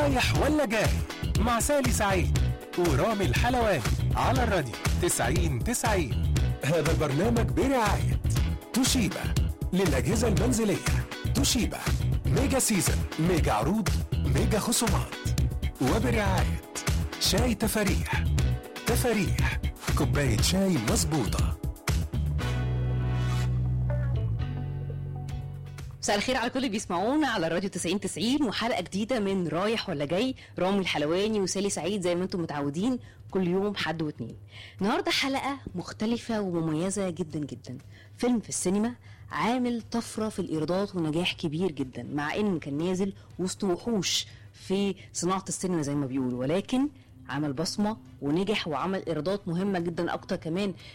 رايح ولا جاي مع سالي سعيد ورامي الحلواني على الراديو 90 90 هذا البرنامج برعاية توشيبا للأجهزة المنزلية توشيبا ميجا سيزن ميجا عروض ميجا خصومات وبرعاية شاي تفاريح تفاريح كوباية شاي مظبوطة مساء الخير على كل اللي بيسمعونا على الراديو 90 90 وحلقه جديده من رايح ولا جاي رامي الحلواني وسالي سعيد زي ما انتم متعودين كل يوم حد واثنين النهارده حلقه مختلفه ومميزه جدا جدا فيلم في السينما عامل طفره في الايرادات ونجاح كبير جدا مع ان كان نازل وسط وحوش في صناعه السينما زي ما بيقولوا ولكن عمل بصمه ونجح وعمل ايرادات مهمه جدا اكتر كمان